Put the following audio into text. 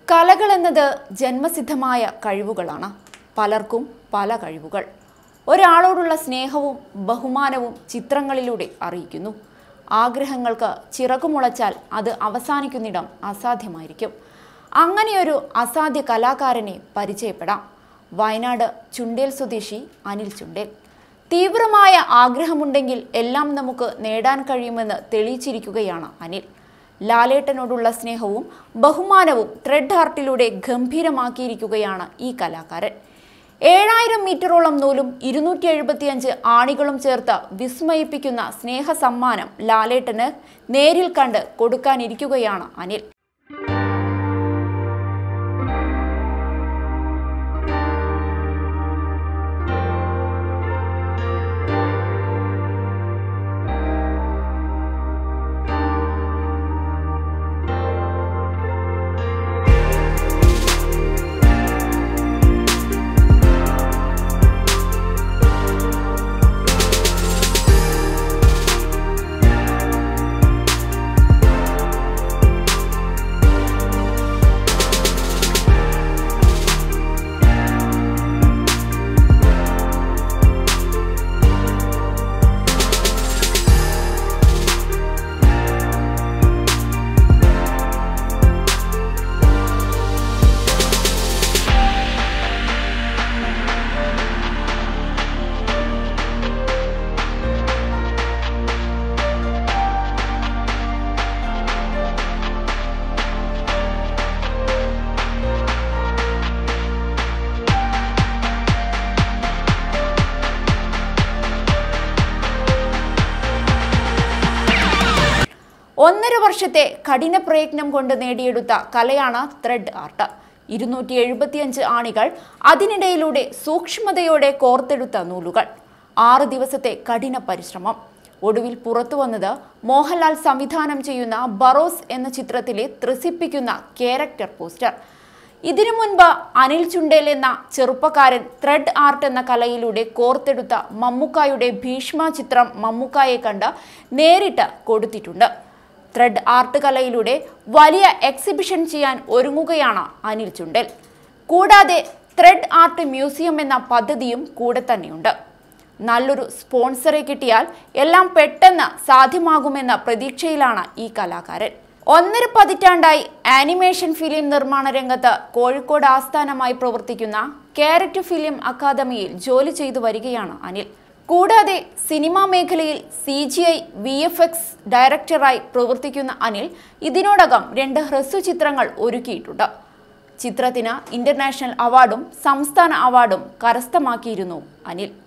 കലകൾ എന്നത് ജന്മസിദ്ധമായ കഴിവുകളാണ് പലർക്കും പല കഴിവുകൾ ഒരാളോടുള്ള സ്നേഹവും ബഹുമാനവും ചിത്രങ്ങളിലൂടെ അറിയിക്കുന്നു ആഗ്രഹങ്ങൾക്ക് ചിറകുമുളച്ചാൽ അത് അവസാനിക്കുന്നിടം അസാധ്യമായിരിക്കും അങ്ങനെയൊരു അസാധ്യ കലാകാരനെ പരിചയപ്പെടാം വയനാട് ചുണ്ടേൽ സ്വദേശി അനിൽ ചുണ്ടേൽ തീവ്രമായ ആഗ്രഹമുണ്ടെങ്കിൽ എല്ലാം നമുക്ക് നേടാൻ കഴിയുമെന്ന് തെളിയിച്ചിരിക്കുകയാണ് അനിൽ ലാലേട്ടനോടുള്ള സ്നേഹവും ബഹുമാനവും ത്രെഡ് ആർട്ടിലൂടെ ഗംഭീരമാക്കിയിരിക്കുകയാണ് ഈ കലാകാരൻ ഏഴായിരം മീറ്ററോളം നൂലും ഇരുന്നൂറ്റി എഴുപത്തിയഞ്ച് ആണികളും ചേർത്ത് വിസ്മയിപ്പിക്കുന്ന സ്നേഹ സമ്മാനം ലാലേട്ടന് നേരിൽ കണ്ട് കൊടുക്കാനിരിക്കുകയാണ് അനിൽ ഒന്നര വർഷത്തെ കഠിന പ്രയത്നം കൊണ്ട് നേടിയെടുത്ത കലയാണ് ത്രെഡ് ആർട്ട് ഇരുന്നൂറ്റി എഴുപത്തിയഞ്ച് ആണികൾ അതിനിടയിലൂടെ സൂക്ഷ്മതയോടെ കോർത്തെടുത്ത നൂലുകൾ ആറ് ദിവസത്തെ കഠിന പരിശ്രമം ഒടുവിൽ പുറത്തു വന്നത് മോഹൻലാൽ സംവിധാനം ചെയ്യുന്ന ബറോസ് എന്ന ചിത്രത്തിലെ ത്രസിപ്പിക്കുന്ന ക്യാരക്ടർ പോസ്റ്റർ ഇതിനു മുൻപ് അനിൽ ചുണ്ടേൽ എന്ന ചെറുപ്പക്കാരൻ ത്രെഡ് ആർട്ട് എന്ന കലയിലൂടെ കോർത്തെടുത്ത മമ്മുക്കായുടെ ഭീഷ്മ ചിത്രം മമ്മുക്കായെ കണ്ട് നേരിട്ട് കൊടുത്തിട്ടുണ്ട് ത്രെഡ് ആർട്ട് കലയിലൂടെ വലിയ എക്സിബിഷൻ ചെയ്യാൻ ഒരുങ്ങുകയാണ് അനിൽ ചുണ്ടൽ കൂടാതെ ത്രെഡ് ആർട്ട് മ്യൂസിയം എന്ന പദ്ധതിയും കൂടെ തന്നെയുണ്ട് നല്ലൊരു സ്പോൺസറെ കിട്ടിയാൽ എല്ലാം പെട്ടെന്ന് സാധ്യമാകുമെന്ന പ്രതീക്ഷയിലാണ് ഈ കലാകാരൻ ഒന്നര പതിറ്റാണ്ടായി ആനിമേഷൻ ഫിലിം നിർമ്മാണ രംഗത്ത് കോഴിക്കോട് ആസ്ഥാനമായി പ്രവർത്തിക്കുന്ന കാരറ്റ് ഫിലിം അക്കാദമിയിൽ ജോലി ചെയ്തു വരികയാണ് അനിൽ കൂടാതെ സിനിമാ മേഖലയിൽ C G I V F X ഡയറക്ടറായി പ്രവർത്തിക്കുന്ന അനിൽ ഇതിനോടകം രണ്ട് ഹ്രസ്വ ചിത്രങ്ങൾ ഒരുക്കിയിട്ടുണ്ട് ചിത്രത്തിന് ഇന്റർനാഷണൽ അവാർഡും സംസ്ഥാന അവാർഡും കരസ്ഥമാക്കിയിരുന്നു അനിൽ